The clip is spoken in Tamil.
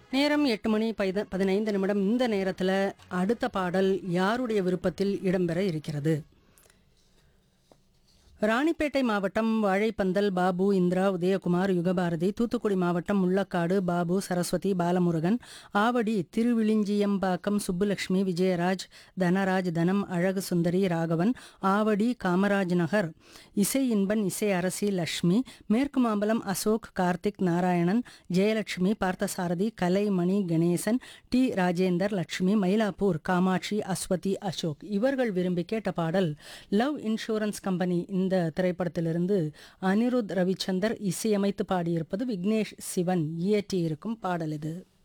நேரம் எட்டு மணி பைத பதினைந்து நிமிடம் இந்த நேரத்தில் அடுத்த பாடல் யாருடைய விருப்பத்தில் இடம்பெற இருக்கிறது ராணிப்பேட்டை மாவட்டம் வாழைப்பந்தல் பாபு இந்திரா உதயகுமார் யுகபாரதி தூத்துக்குடி மாவட்டம் முள்ளக்காடு பாபு சரஸ்வதி பாலமுருகன் ஆவடி திருவிழிஞ்சியம்பாக்கம் சுப்புலட்சுமி விஜயராஜ் தனராஜ் தனம் அழகு சுந்தரி ராகவன் ஆவடி காமராஜ் நகர் இசை இன்பன் இசை அரசி லட்சுமி மேற்கு மாம்பலம் அசோக் கார்த்திக் நாராயணன் ஜெயலட்சுமி பார்த்தசாரதி கலைமணி கணேசன் டி ராஜேந்தர் லட்சுமி மயிலாப்பூர் காமாட்சி அஸ்வதி அசோக் இவர்கள் விரும்பி கேட்ட பாடல் லவ் இன்சூரன்ஸ் கம்பெனி இந்த திரைப்படத்திலிருந்து அனிருத் ரவிச்சந்தர் இசையமைத்து பாடியிருப்பது விக்னேஷ் சிவன் இயற்றியிருக்கும் பாடல் இது